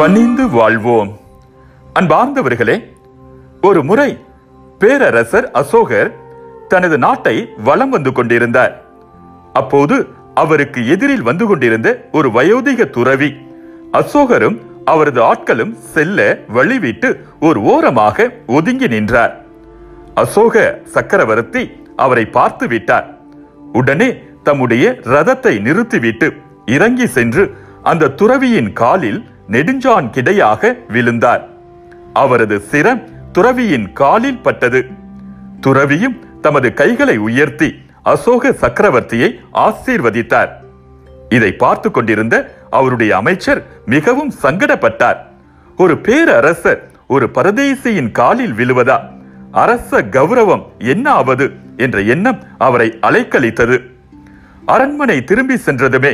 பணிந்து வாழ்வோம் அன்பார்ந்தவர்களே ஒரு முறை பேரரசர் அசோகர் தனது நாட்டை வலம் வந்து கொண்டிருந்தார் அப்போது அவருக்கு எதிரில் வந்து கொண்டிருந்த ஒரு வயோதிக துறவி அசோகரும் அவரது ஆட்களும் செல்ல வழிவிட்டு ஒரு ஓரமாக ஒதுங்கி நின்றார் அசோக சக்கரவர்த்தி அவரை பார்த்து விட்டார் உடனே தம்முடைய ரதத்தை நிறுத்திவிட்டு இறங்கி சென்று அந்த துறவியின் காலில் நெடுஞ்சான் கிடையாக விழுந்தார் அவரது சிரம் துறவியின் காலில் பட்டது துறவியும் தமது கைகளை உயர்த்தி அசோக சக்கரவர்த்தியை ஆசீர்வதித்தார் இதை பார்த்து கொண்டிருந்த அவருடைய அமைச்சர் மிகவும் சங்கடப்பட்டார் ஒரு பேரரசர் ஒரு பரதேசியின் காலில் விழுவதா அரச கௌரவம் என்ன ஆவது என்ற எண்ணம் அவரை அலைக்கழித்தது அரண்மனை திரும்பி சென்றதுமே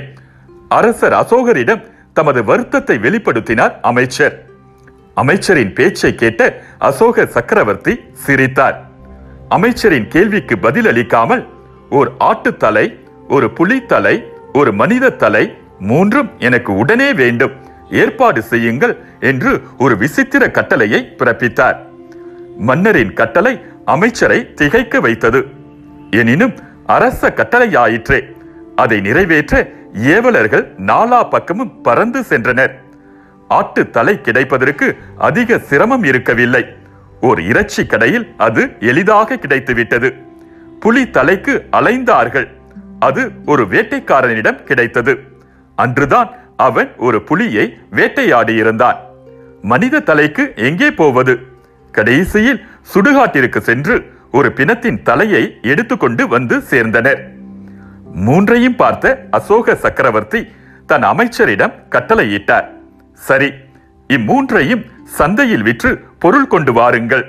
அரசர் அசோகரிடம் தமது வருத்தத்தை வெளிப்படுத்தினார் அமைச்சர் அமைச்சரின் பேச்சை கேட்ட அசோக சக்கரவர்த்தி சிரித்தார் அமைச்சரின் கேள்விக்கு பதில் அளிக்காமல் ஒரு ஆட்டுத்தலை ஒரு புலித்தலை ஒரு மனித தலை மூன்றும் எனக்கு உடனே வேண்டும் ஏற்பாடு செய்யுங்கள் என்று ஒரு விசித்திர கட்டளையை பிறப்பித்தார் மன்னரின் கட்டளை அமைச்சரை திகைக்க வைத்தது எனினும் அரச கட்டளையாயிற்றே அதை நிறைவேற்ற ஏவலர்கள் நாலா பக்கமும் பறந்து சென்றனர் ஆட்டு தலை கிடைப்பதற்கு அதிக சிரமம் இருக்கவில்லை ஒரு இறைச்சி கடையில் அது எளிதாக கிடைத்துவிட்டது புலி தலைக்கு அலைந்தார்கள் அது ஒரு வேட்டைக்காரனிடம் கிடைத்தது அன்றுதான் அவன் ஒரு புலியை வேட்டையாடியிருந்தான் மனித தலைக்கு எங்கே போவது கடைசியில் சுடுகாட்டிற்கு சென்று ஒரு பிணத்தின் தலையை எடுத்துக்கொண்டு வந்து சேர்ந்தனர் மூன்றையும் பார்த்த அசோக சக்கரவர்த்தி தன் அமைச்சரிடம் கட்டளையிட்டார் சரி இம்மூன்றையும் சந்தையில் விற்று பொருள் கொண்டு வாருங்கள்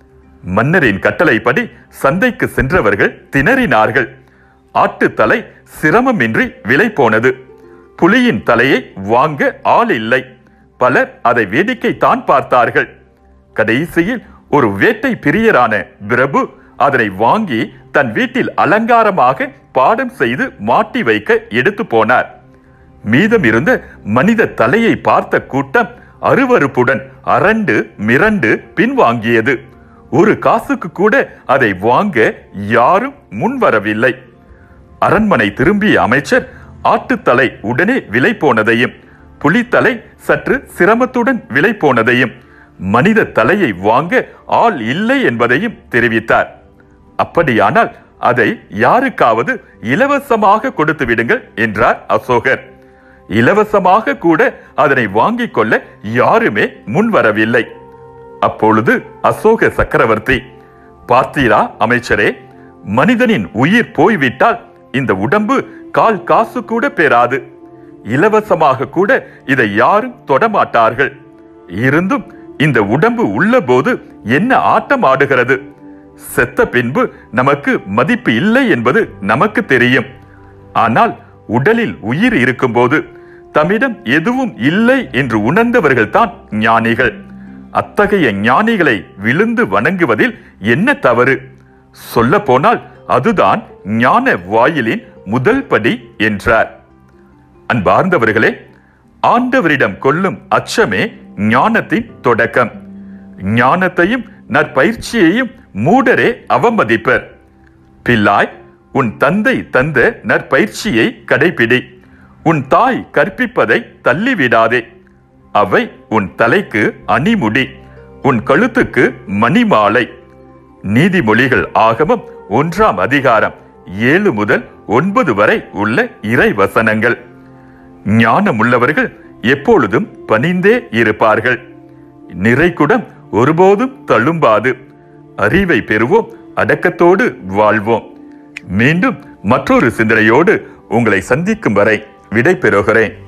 மன்னரின் கட்டளைப்படி சந்தைக்கு சென்றவர்கள் திணறினார்கள் ஆட்டு தலை சிரமமின்றி விலை போனது புலியின் தலையை வாங்க ஆள் இல்லை பலர் அதை வேடிக்கைத்தான் பார்த்தார்கள் கடைசியில் ஒரு வேட்டை பிரியரான பிரபு அதனை வாங்கி தன் வீட்டில் அலங்காரமாக பாடம் செய்து மாட்டி வைக்க எடுத்து போனார் மீதம் இருந்த மனித தலையை பார்த்த கூட்டம் அருவருப்புடன் அரண்டு மிரண்டு பின்வாங்கியது ஒரு காசுக்கு கூட அதை வாங்க யாரும் முன்வரவில்லை அரண்மனை திரும்பிய அமைச்சர் ஆட்டுத்தலை உடனே விலை போனதையும் புலித்தலை சற்று சிரமத்துடன் விலை போனதையும் மனித தலையை வாங்க ஆள் இல்லை என்பதையும் தெரிவித்தார் அப்படியானால் அதை யாருக்காவது இலவசமாக கொடுத்து விடுங்கள் என்றார் அசோகர் இலவசமாக கூட அதனை வாங்கிக் கொள்ள யாருமே முன்வரவில்லை அப்பொழுது அசோக சக்கரவர்த்தி பார்த்தீரா அமைச்சரே மனிதனின் உயிர் போய்விட்டால் இந்த உடம்பு கால் காசு கூட பெறாது இலவசமாக கூட இதை யாரும் தொடமாட்டார்கள் இருந்தும் இந்த உடம்பு உள்ளபோது என்ன ஆட்டம் ஆடுகிறது செத்த பின்பு நமக்கு மதிப்பு இல்லை என்பது நமக்கு தெரியும் ஆனால் உடலில் உயிர் இருக்கும்போது தம்மிடம் எதுவும் இல்லை என்று உணர்ந்தவர்கள் தான் ஞானிகள் அத்தகைய ஞானிகளை விழுந்து வணங்குவதில் என்ன தவறு சொல்ல போனால் அதுதான் ஞான வாயிலின் முதல் படி என்றார் அன்பார்ந்தவர்களே ஆண்டவரிடம் கொள்ளும் அச்சமே ஞானத்தின் தொடக்கம் ஞானத்தையும் நற்பயிற்சியையும் மூடரே அவமதிப்பர் பிள்ளாய் உன் தந்தை தந்த நற்பயிற்சியை கடைபிடி உன் தாய் கற்பிப்பதை தள்ளிவிடாதே அவை உன் தலைக்கு அணிமுடி உன் கழுத்துக்கு மணிமாலை நீதிமொழிகள் ஆகமம் ஒன்றாம் அதிகாரம் ஏழு முதல் ஒன்பது வரை உள்ள இறை வசனங்கள் ஞானமுள்ளவர்கள் எப்பொழுதும் பணிந்தே இருப்பார்கள் நிறைகுடம் ஒருபோதும் தழும்பாது அறிவை பெறுவோம் அடக்கத்தோடு வாழ்வோம் மீண்டும் மற்றொரு சிந்தனையோடு உங்களை சந்திக்கும் வரை விடை பெறுகிறேன்